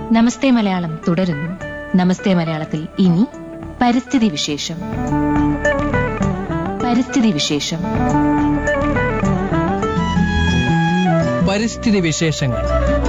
നമസ്തേ മലയാളം തുടരുന്നു നമസ്തേ മലയാളത്തിൽ ഇനി പരിസ്ഥിതി വിശേഷം പരിസ്ഥിതി വിശേഷം പരിസ്ഥിതി വിശേഷങ്ങൾ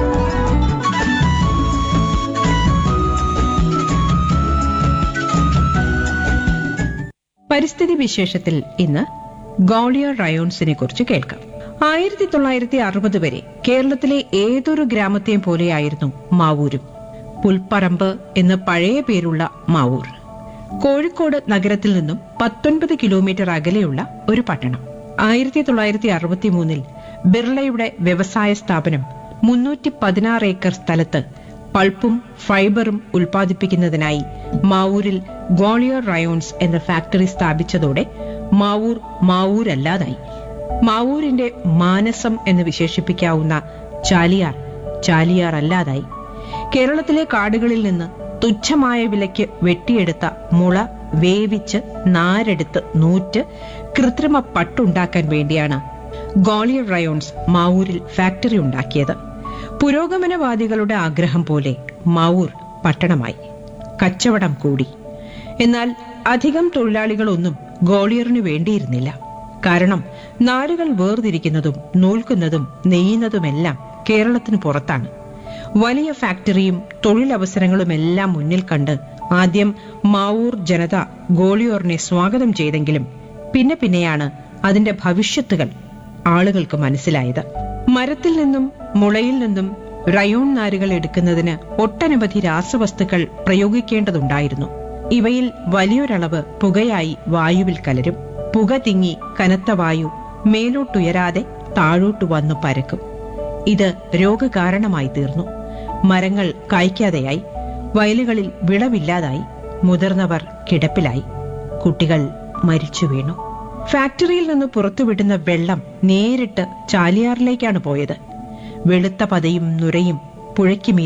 പരിസ്ഥിതി വിശേഷത്തിൽ ഇന്ന് ഗോളിയർ റയോൺസിനെ കുറിച്ച് കേൾക്കാം ആയിരത്തി തൊള്ളായിരത്തി അറുപത് വരെ കേരളത്തിലെ ഏതൊരു ഗ്രാമത്തെയും പോലെയായിരുന്നു മാവൂരും പുൽപ്പറമ്പ് എന്ന് പഴയ പേരുള്ള മാവൂർ കോഴിക്കോട് നഗരത്തിൽ നിന്നും പത്തൊൻപത് കിലോമീറ്റർ അകലെയുള്ള ഒരു പട്ടണം ആയിരത്തി തൊള്ളായിരത്തി അറുപത്തി മൂന്നിൽ ബിർളയുടെ വ്യവസായ സ്ഥാപനം മുന്നൂറ്റി പതിനാറ് ഏക്കർ സ്ഥലത്ത് പൾപ്പും ഫൈബറും ഉൽപ്പാദിപ്പിക്കുന്നതിനായി മാവൂരിൽ ഗ്വാളിയർ റയോൺസ് എന്ന ഫാക്ടറി സ്ഥാപിച്ചതോടെ മാവൂർ മാവൂരല്ലാതായി മാവൂരിന്റെ മാനസം എന്ന് വിശേഷിപ്പിക്കാവുന്ന ചാലിയാർ ചാലിയാർ അല്ലാതായി കേരളത്തിലെ കാടുകളിൽ നിന്ന് തുച്ഛമായ വിലയ്ക്ക് വെട്ടിയെടുത്ത മുള വേവിച്ച് നാരെടുത്ത് നൂറ്റ് കൃത്രിമ പട്ടുണ്ടാക്കാൻ വേണ്ടിയാണ് ഗോളിയർ റയോൺസ് മാവൂരിൽ ഫാക്ടറി ഉണ്ടാക്കിയത് പുരോഗമനവാദികളുടെ ആഗ്രഹം പോലെ മാവൂർ പട്ടണമായി കച്ചവടം കൂടി എന്നാൽ അധികം തൊഴിലാളികളൊന്നും ഗോളിയറിനു വേണ്ടിയിരുന്നില്ല കാരണം നാരുകൾ വേർതിരിക്കുന്നതും നൂൽക്കുന്നതും നെയ്യുന്നതുമെല്ലാം കേരളത്തിന് പുറത്താണ് വലിയ ഫാക്ടറിയും തൊഴിലവസരങ്ങളുമെല്ലാം മുന്നിൽ കണ്ട് ആദ്യം മാവൂർ ജനത ഗോളിയോറിനെ സ്വാഗതം ചെയ്തെങ്കിലും പിന്നെ പിന്നെയാണ് അതിന്റെ ഭവിഷ്യത്തുകൾ ആളുകൾക്ക് മനസ്സിലായത് മരത്തിൽ നിന്നും മുളയിൽ നിന്നും റയോൺ നാരുകൾ എടുക്കുന്നതിന് ഒട്ടനവധി രാസവസ്തുക്കൾ പ്രയോഗിക്കേണ്ടതുണ്ടായിരുന്നു ഇവയിൽ വലിയൊരളവ് പുകയായി വായുവിൽ കലരും പുക തിങ്ങി കനത്ത വായു മേലോട്ടുയരാതെ താഴോട്ടു വന്നു പരക്കും ഇത് രോഗകാരണമായി തീർന്നു മരങ്ങൾ കായ്ക്കാതെയായി വയലുകളിൽ വിളവില്ലാതായി മുതിർന്നവർ കിടപ്പിലായി കുട്ടികൾ മരിച്ചു വീണു ഫാക്ടറിയിൽ നിന്ന് പുറത്തുവിടുന്ന വെള്ളം നേരിട്ട് ചാലിയാറിലേക്കാണ് പോയത് വെളുത്ത പതയും നുരയും പുഴയ്ക്ക്